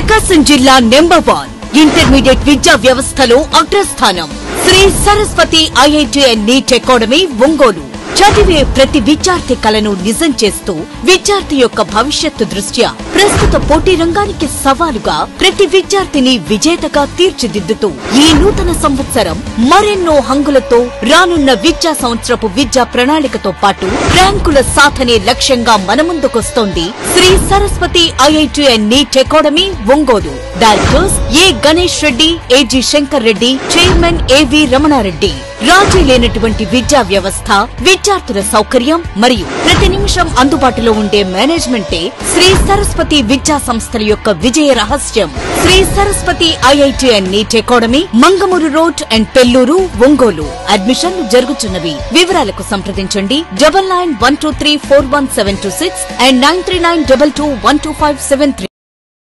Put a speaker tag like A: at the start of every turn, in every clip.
A: ప్రకాశం జిల్లా number one intermediate విద్యా వ్యవస్థలో అగ్రస్థానం Sri Saraswati IIT and NEET academy Ongole చదివే ప్రతి విద్యార్థి కలను నిజం చేస్తూ విద్యార్థి యొక్క భవిష్యత్తు దృష్ట్యా ప్రస్తుత పోటీ రంగానికి సవాలుగా ప్రతి విద్యార్థిని విజేతగా తీర్చిదిద్దుతూ ఈ నూతన సంవత్సరం మరెన్నో హంగులతో రానున్న విద్యా సంవత్సరపు విద్యా ప్రణాళికతో పాటు ర్యాంకుల సాధనే లక్ష్యంగా మన ముందుకొస్తోంది Sri Saraswati IIT and NEET academy Ongole directors A Ganesh Reddy AG Shankar Reddy chairman AV Ramana Reddy రాజీ లేనటువంటి విద్యా వ్యవస్థ విద్యార్థుల సౌకర్యం మరియు ప్రతి నిమిషం అందుబాటులో ఉండే మేనేజ్మెంటే శ్రీ సరస్వతి విద్యా సంస్థల యొక్క విజయ రహస్యం Sri Saraswati IIT and NEET academy Mangamuru road and Pelluru Ongole అడ్మిషన్లు జరుగుతున్నవి వివరాలకు సంప్రదించండి double nine one two three four one seven two six and nine three nine double two one two five seven three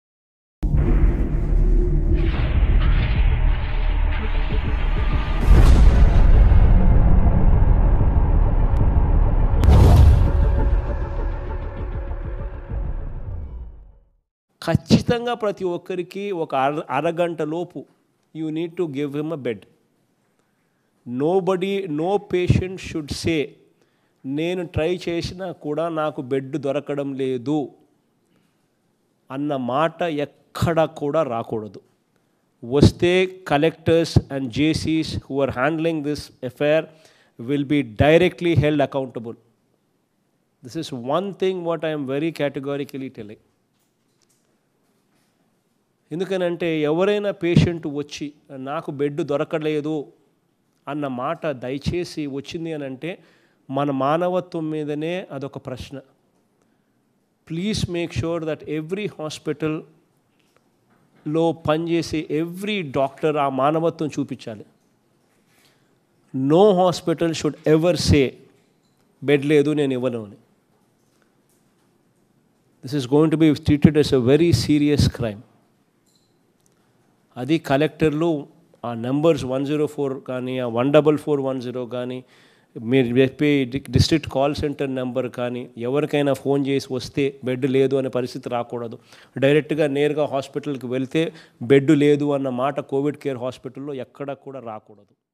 B: ఖచ్చితంగా ప్రతి ఒక్కరికి ఒక అర అరగంట లోపు you need to give him a bed nobody no patient should say నేను try చేసినా కూడా నాకు బెడ్ దొరకడం లేదు అన్న మాట ఎక్కడ కూడా రాకూడదు వస్తే కలెక్టర్స్ అండ్ జేసీస్ who are handling this affair will be directly held accountable this is one thing what I'm very categorically telling ఎందుకనంటే ఎవరైనా పేషెంట్ వచ్చి నాకు బెడ్ దొరకలేదు అన్న మాట దయచేసి వచ్చింది అని అంటే మన మానవత్వం మీదనే అదొక ప్రశ్న please make sure that every హాస్పిటల్లో పనిచేసే ఎవ్రీ డాక్టర్ ఆ మానవత్వం చూపించాలి no hospital should ever say bed లేదు నేను ఇవ్వను అని this is going to be treated as a very serious crime అది కలెక్టర్లు ఆ నెంబర్స్ వన్ జీరో ఫోర్ కానీ ఆ one double four one zero కానీ మీరు చెప్పే డిస్ట్రిక్ట్ కాల్ సెంటర్ నెంబర్ కానీ ఎవరికైనా ఫోన్ చేసి వస్తే బెడ్ లేదు అనే పరిస్థితి రాకూడదు డైరెక్ట్గా నేరుగా హాస్పిటల్కి వెళ్తే బెడ్ లేదు అన్న మాట కోవిడ్ కేర్ హాస్పిటల్లో ఎక్కడ కూడా రాకూడదు